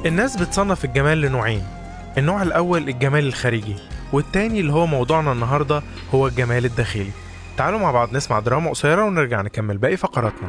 الناس بتصنف الجمال لنوعين النوع الأول الجمال الخارجي والتاني اللي هو موضوعنا النهاردة هو الجمال الداخلي تعالوا مع بعض نسمع دراما قصيرة ونرجع نكمل باقي فقراتنا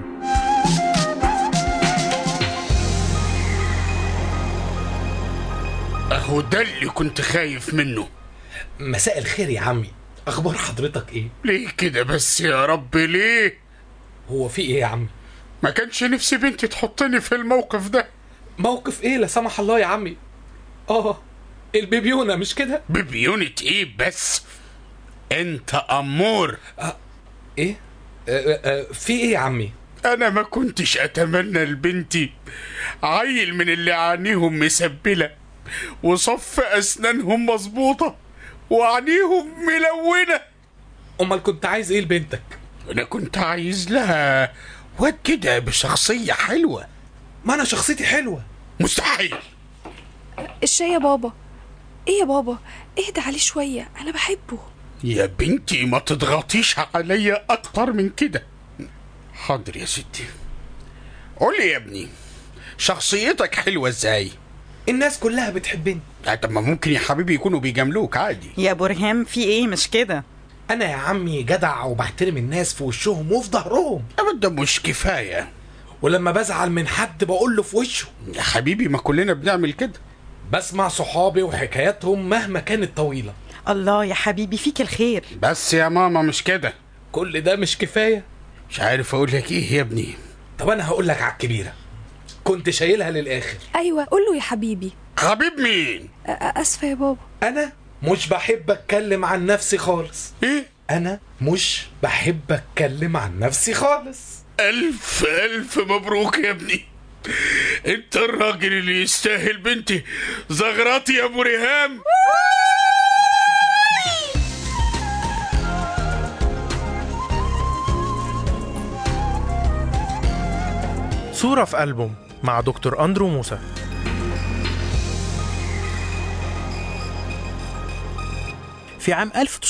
اهو ده اللي كنت خايف منه مساء الخير يا عمي اخبار حضرتك ايه ليه كده بس يا رب ليه هو في ايه يا عمي ما كانش نفسي بنتي تحطني في الموقف ده موقف ايه لا سمح الله يا عمي اه البيبيونه مش كده ببيونة ايه بس انت امور ايه آه آه في ايه يا عمي انا ما كنتش اتمنى لبنتي عيل من اللي عينيهم مسبلة وصف اسنانهم مظبوطة وعينيهم ملونة امال كنت عايز ايه لبنتك انا كنت عايز لها واد كده بشخصية حلوة ما انا شخصيتي حلوه مستحيل الشاي يا بابا ايه يا بابا اهدى عليه شوية انا بحبه يا بنتي ما تضغطيش عليا اكتر من كده حاضر يا ستي قولي يا ابني شخصيتك حلوة ازاي الناس كلها بتحبني لا طب ما ممكن يا حبيبي يكونوا بيجاملوك عادي يا برهام في ايه مش كده انا يا عمي جدع وبحترم الناس في وشهم وفي ظهرهم ابدا مش كفاية ولما بزعل من حد بقول له في وشه يا حبيبي ما كلنا بنعمل كده بسمع صحابي وحكاياتهم مهما كانت طويله الله يا حبيبي فيك الخير بس يا ماما مش كده كل ده مش كفايه مش عارف اقول لك ايه يا ابني طب انا هقول لك على الكبيره كنت شايلها للاخر ايوه قول له يا حبيبي حبيب مين أ- أ- اسفة يا بابا انا مش بحب اتكلم عن نفسي خالص ايه انا مش بحب اتكلم عن نفسي خالص الف الف مبروك يا ابني انت الراجل اللي يستاهل بنتي زغراتي يا ابو ريهام صورة في ألبوم مع دكتور أندرو موسى في عام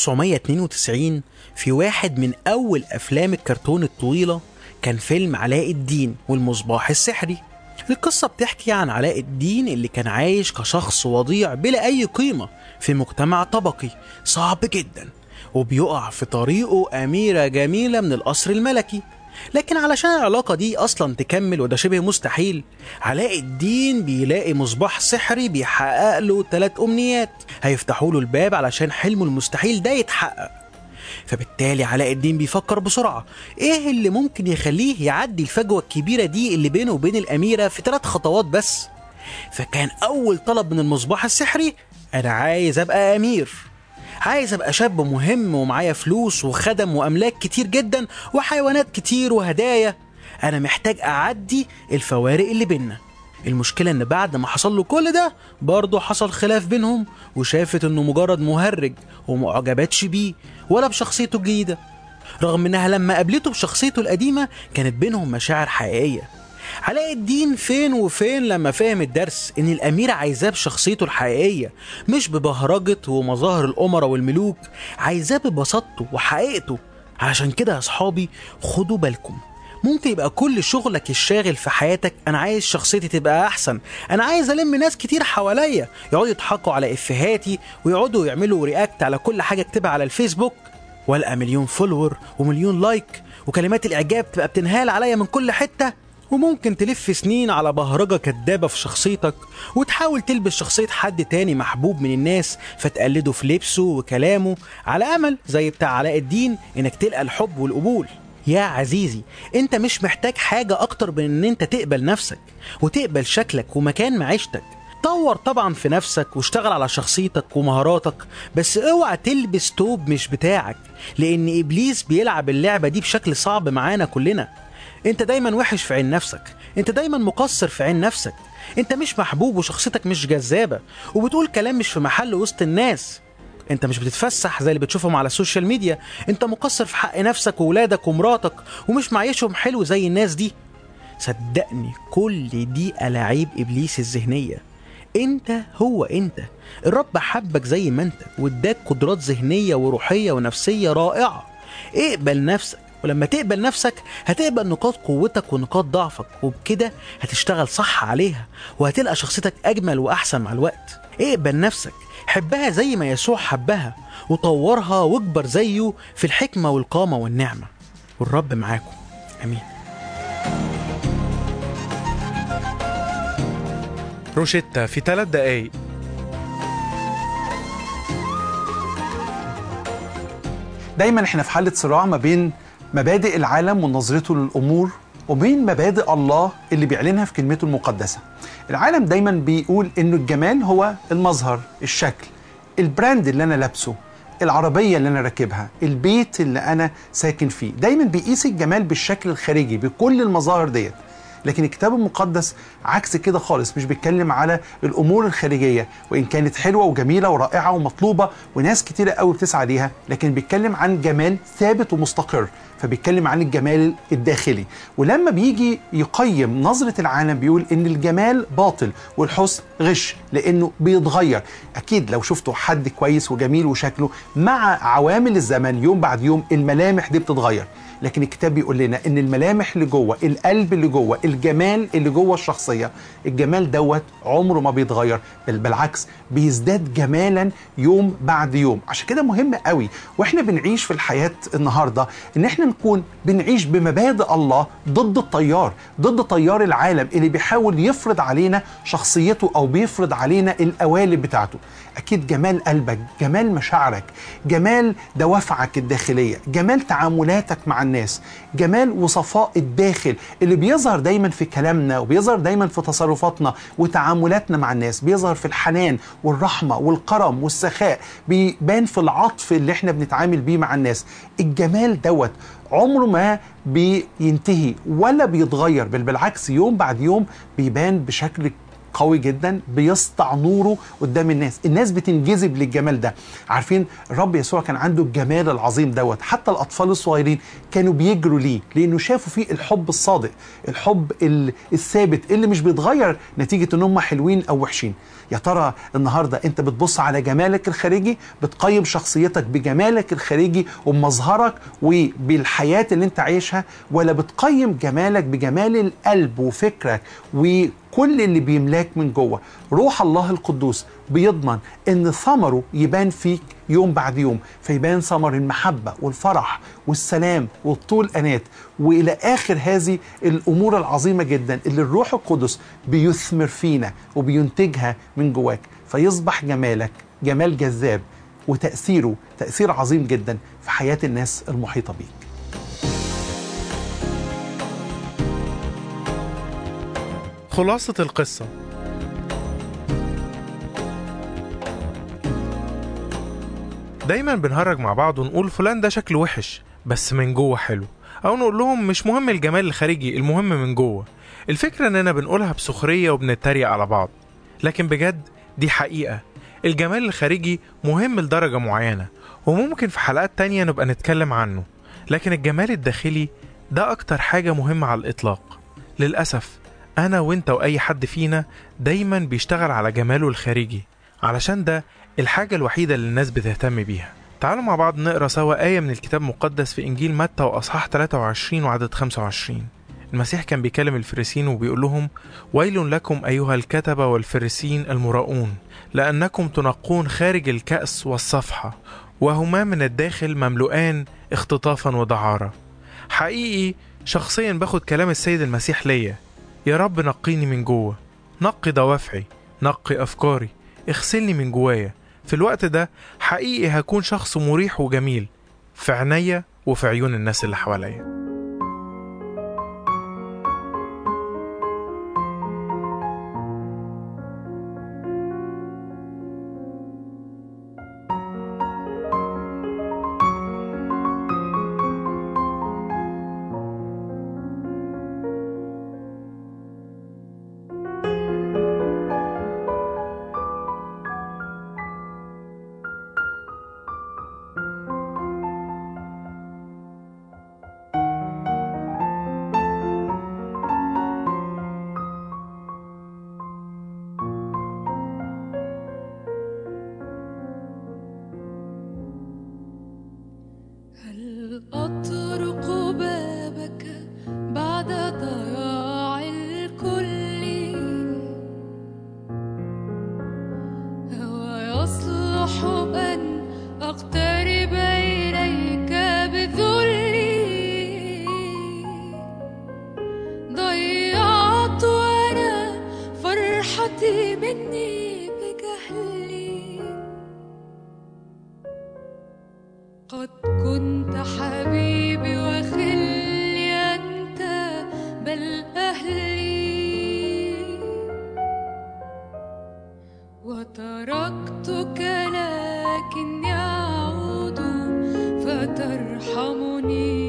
1992 في واحد من أول أفلام الكرتون الطويلة كان فيلم علاء الدين والمصباح السحري القصة بتحكي عن علاء الدين اللي كان عايش كشخص وضيع بلا أي قيمة في مجتمع طبقي صعب جدا وبيقع في طريقه أميرة جميلة من القصر الملكي لكن علشان العلاقة دي أصلا تكمل وده شبه مستحيل علاء الدين بيلاقي مصباح سحري بيحقق له ثلاث أمنيات هيفتحوا له الباب علشان حلمه المستحيل ده يتحقق فبالتالي علاء الدين بيفكر بسرعة ايه اللي ممكن يخليه يعدي الفجوة الكبيرة دي اللي بينه وبين الأميرة في ثلاث خطوات بس فكان أول طلب من المصباح السحري أنا عايز أبقى أمير عايز أبقى شاب مهم ومعايا فلوس وخدم وأملاك كتير جدا وحيوانات كتير وهدايا أنا محتاج أعدي الفوارق اللي بينا المشكلة إن بعد ما حصل له كل ده برضه حصل خلاف بينهم وشافت إنه مجرد مهرج ومعجبتش بيه ولا بشخصيته الجديدة رغم إنها لما قابلته بشخصيته القديمة كانت بينهم مشاعر حقيقية علاء الدين فين وفين لما فهم الدرس ان الاميرة عايزاه بشخصيته الحقيقية مش ببهرجة ومظاهر الامراء والملوك عايزاه ببساطته وحقيقته علشان كده يا صحابي خدوا بالكم ممكن يبقى كل شغلك الشاغل في حياتك انا عايز شخصيتي تبقى احسن انا عايز الم ناس كتير حواليا يقعدوا يضحكوا على افهاتي ويقعدوا يعملوا رياكت على كل حاجه اكتبها على الفيسبوك والقى مليون فولور ومليون لايك وكلمات الاعجاب تبقى بتنهال عليا من كل حته وممكن تلف سنين على بهرجة كدابة في شخصيتك وتحاول تلبس شخصية حد تاني محبوب من الناس فتقلده في لبسه وكلامه على أمل زي بتاع علاء الدين إنك تلقى الحب والقبول يا عزيزي انت مش محتاج حاجة اكتر من ان انت تقبل نفسك وتقبل شكلك ومكان معيشتك طور طبعا في نفسك واشتغل على شخصيتك ومهاراتك بس اوعى تلبس توب مش بتاعك لان ابليس بيلعب اللعبة دي بشكل صعب معانا كلنا انت دايما وحش في عين نفسك انت دايما مقصر في عين نفسك انت مش محبوب وشخصيتك مش جذابة وبتقول كلام مش في محل وسط الناس انت مش بتتفسح زي اللي بتشوفهم على السوشيال ميديا انت مقصر في حق نفسك وولادك ومراتك ومش معيشهم حلو زي الناس دي صدقني كل دي ألاعيب إبليس الذهنية انت هو انت الرب حبك زي ما انت واداك قدرات ذهنية وروحية ونفسية رائعة اقبل نفسك ولما تقبل نفسك هتقبل نقاط قوتك ونقاط ضعفك وبكده هتشتغل صح عليها وهتلقى شخصيتك أجمل وأحسن مع الوقت اقبل نفسك حبها زي ما يسوع حبها وطورها واكبر زيه في الحكمة والقامة والنعمة والرب معاكم آمين روشيتا في ثلاث دقايق دايما احنا في حالة صراع ما بين مبادئ العالم ونظرته للأمور وبين مبادئ الله اللي بيعلنها في كلمته المقدسة العالم دايما بيقول انه الجمال هو المظهر الشكل البراند اللي انا لابسه العربية اللي أنا راكبها البيت اللي أنا ساكن فيه دايما بيقيس الجمال بالشكل الخارجي بكل المظاهر ديت لكن الكتاب المقدس عكس كده خالص مش بيتكلم على الامور الخارجيه وان كانت حلوه وجميله ورائعه ومطلوبه وناس كتيره قوي بتسعى ليها لكن بيتكلم عن جمال ثابت ومستقر فبيتكلم عن الجمال الداخلي ولما بيجي يقيم نظره العالم بيقول ان الجمال باطل والحسن غش لانه بيتغير اكيد لو شفتوا حد كويس وجميل وشكله مع عوامل الزمن يوم بعد يوم الملامح دي بتتغير لكن الكتاب بيقول لنا ان الملامح اللي جوه القلب اللي جوه الجمال اللي جوه الشخصيه الجمال دوت عمره ما بيتغير بل بالعكس بيزداد جمالا يوم بعد يوم عشان كده مهم قوي واحنا بنعيش في الحياه النهارده ان احنا نكون بنعيش بمبادئ الله ضد التيار ضد تيار العالم اللي بيحاول يفرض علينا شخصيته او بيفرض علينا القوالب بتاعته اكيد جمال قلبك جمال مشاعرك جمال دوافعك الداخليه جمال تعاملاتك مع الناس جمال وصفاء الداخل اللي بيظهر دايما في كلامنا وبيظهر دايما في تصرفاتنا وتعاملاتنا مع الناس بيظهر في الحنان والرحمه والكرم والسخاء بيبان في العطف اللي احنا بنتعامل بيه مع الناس الجمال دوت عمره ما بينتهي ولا بيتغير بل بالعكس يوم بعد يوم بيبان بشكل قوي جدا بيسطع نوره قدام الناس الناس بتنجذب للجمال ده عارفين الرب يسوع كان عنده الجمال العظيم دوت حتى الاطفال الصغيرين كانوا بيجروا ليه لانه شافوا فيه الحب الصادق الحب ال- الثابت اللي مش بيتغير نتيجه ان هم حلوين او وحشين يا ترى النهارده انت بتبص على جمالك الخارجي بتقيم شخصيتك بجمالك الخارجي ومظهرك وبالحياه اللي انت عايشها ولا بتقيم جمالك بجمال القلب وفكرك وكل اللي بيملاك من جوه روح الله القدوس بيضمن ان ثمره يبان فيك يوم بعد يوم فيبان ثمر المحبه والفرح والسلام والطول انات والى اخر هذه الامور العظيمه جدا اللي الروح القدس بيثمر فينا وبينتجها من جواك فيصبح جمالك جمال جذاب وتاثيره تاثير عظيم جدا في حياه الناس المحيطه بيك خلاصة القصة دايما بنهرج مع بعض ونقول فلان ده شكله وحش بس من جوه حلو او نقول لهم مش مهم الجمال الخارجي المهم من جوه الفكرة اننا بنقولها بسخرية وبنتريق على بعض لكن بجد دي حقيقة الجمال الخارجي مهم لدرجة معينة وممكن في حلقات تانية نبقى نتكلم عنه لكن الجمال الداخلي ده أكتر حاجة مهمة على الإطلاق للأسف أنا وإنت وأي حد فينا دايما بيشتغل على جماله الخارجي علشان ده الحاجة الوحيدة اللي الناس بتهتم بيها تعالوا مع بعض نقرا سوا آية من الكتاب المقدس في إنجيل متى وأصحاح 23 وعدد 25 المسيح كان بيكلم الفريسين وبيقول لهم ويل لكم أيها الكتبة والفريسين المراؤون لأنكم تنقون خارج الكأس والصفحة وهما من الداخل مملوءان اختطافا ودعارة حقيقي شخصيا باخد كلام السيد المسيح ليا يا رب نقيني من جوه نقي دوافعي نقي أفكاري اغسلني من جوايا في الوقت ده حقيقي هكون شخص مريح وجميل في عينيا وفي عيون الناس اللي حواليا أقترب إليك بذلي ضيعت أنا فرحتي مني بجهلي قد كنت حبيبي وخلي أنت بل أهلي وتركتك لكن يعود فترحمني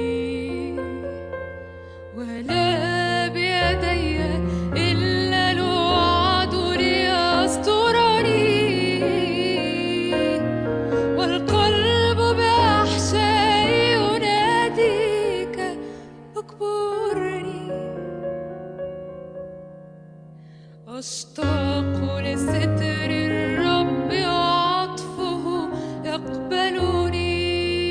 ولا بيدي إلا الوعد ليسترني والقلب بأحشائي يناديك اكبرني أشتاق لستر الرب وعطفه يقبلني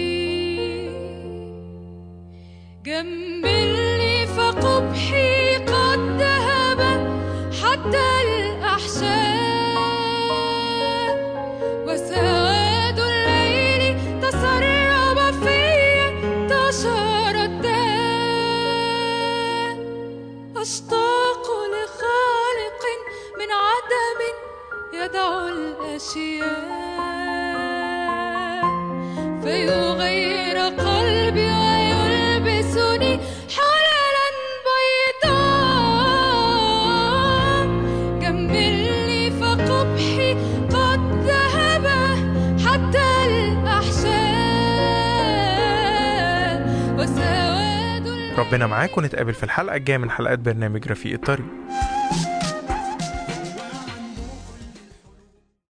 جملني فقبحي قد ذهب حتى الأحشاء وسواد الليل تسرب في انتشر الداء أشتاق لخالق من عدم يدعو الأشياء فيغير قلبي ويلبسني حللا بيضاء جملني فقبحي قد ذهب حتى الأحشاء وسواد ربنا معاك ونتقابل في الحلقة الجاية من حلقات برنامج رفيق الطريق